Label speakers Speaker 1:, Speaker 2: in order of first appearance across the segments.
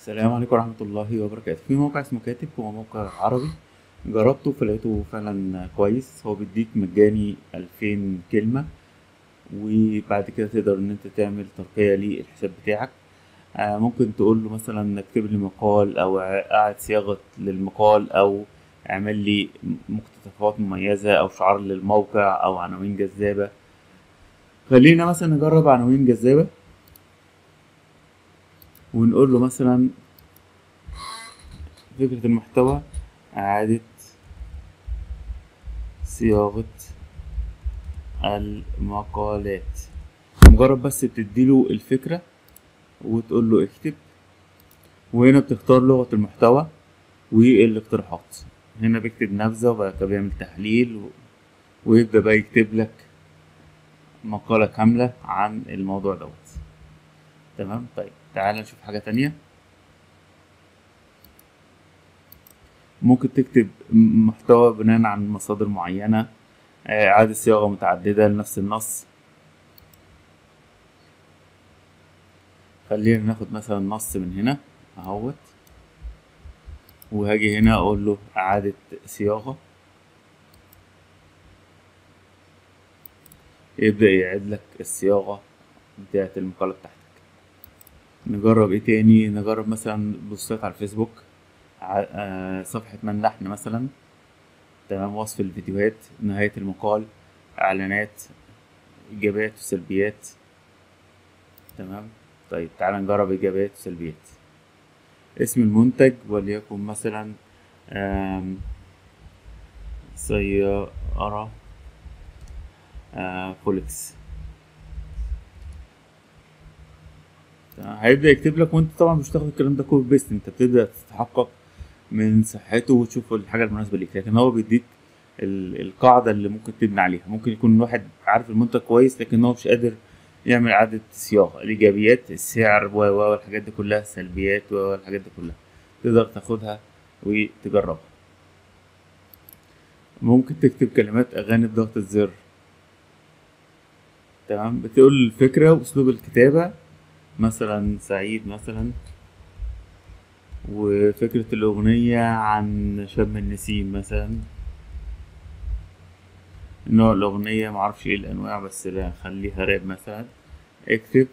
Speaker 1: السلام عليكم ورحمة الله وبركاته في موقع اسمه كاتب هو موقع عربي جربته فلقيته فعلا كويس هو بيديك مجاني ألفين كلمة وبعد كده تقدر ان انت تعمل ترقية للحساب بتاعك آه، ممكن تقول له مثلا اكتب لي مقال او اعد صياغة للمقال او اعمل لي مقتطفات مميزة او شعار للموقع او عناوين جذابة خلينا مثلا نجرب عناوين جذابة ونقول له مثلا فكرة المحتوى إعادة صياغة المقالات مجرد بس بتديله الفكرة وتقول له اكتب وهنا بتختار لغة المحتوى والاقتراحات هنا بيكتب نبذة وبعد كده بيعمل تحليل و... ويبدأ بقى يكتب لك مقالة كاملة عن الموضوع دوت تمام طيب تعال نشوف حاجة تانية ممكن تكتب محتوى بناء عن مصادر معينة آه، إعادة صياغة متعددة لنفس النص خلينا ناخد مثلا نص من هنا اهوت وهاجي هنا اقول له اعادة صياغة يبدأ يعيد لك الصياغة بتاعت المقالة بتاعتك نجرب ايه تاني نجرب مثلا بوستات على الفيسبوك ع- آه، صفحة من لحن مثلا تمام وصف الفيديوهات نهاية المقال اعلانات ايجابيات وسلبيات تمام طيب تعال نجرب ايجابيات وسلبيات اسم المنتج وليكن مثلا آم، سيارة آه، فولكس تمام، هيبدأ يكتب لك وانت طبعا مش تاخد الكلام ده كوبي بيست انت بتبدأ تتحقق من صحته وتشوف الحاجة المناسبة ليك لكن هو بيديك ال- القاعدة اللي ممكن تبني عليها ممكن يكون واحد عارف المنتج كويس لكن هو مش قادر يعمل إعادة صياغة الإيجابيات السعر و و والحاجات دي كلها السلبيات و والحاجات دي كلها تقدر تاخدها وتجربها ممكن تكتب كلمات أغاني بضغط الزر تمام بتقول الفكرة وأسلوب الكتابة مثلا سعيد مثلا وفكرة الأغنية عن شم النسيم مثلا نوع الأغنية معرفش ايه الأنواع بس لا خليها راب مثلا اكتب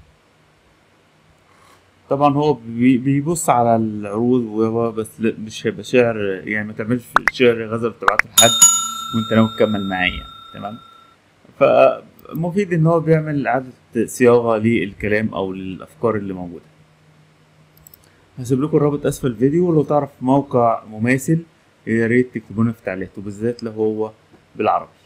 Speaker 1: طبعا هو بي- بيبص على العروض وهو بس لا- مش هيبقى شعر يعني ما تعملش شعر غزل تبعته لحد وانت ناوي تكمل معاه يعني تمام فمفيد ان هو بيعمل إعادة صياغة للكلام أو للأفكار اللي موجودة هسيب لكم الرابط أسفل الفيديو ولو تعرف موقع مماثل يا ريت تكتبونا في التعليقات وبالذات لو هو بالعربي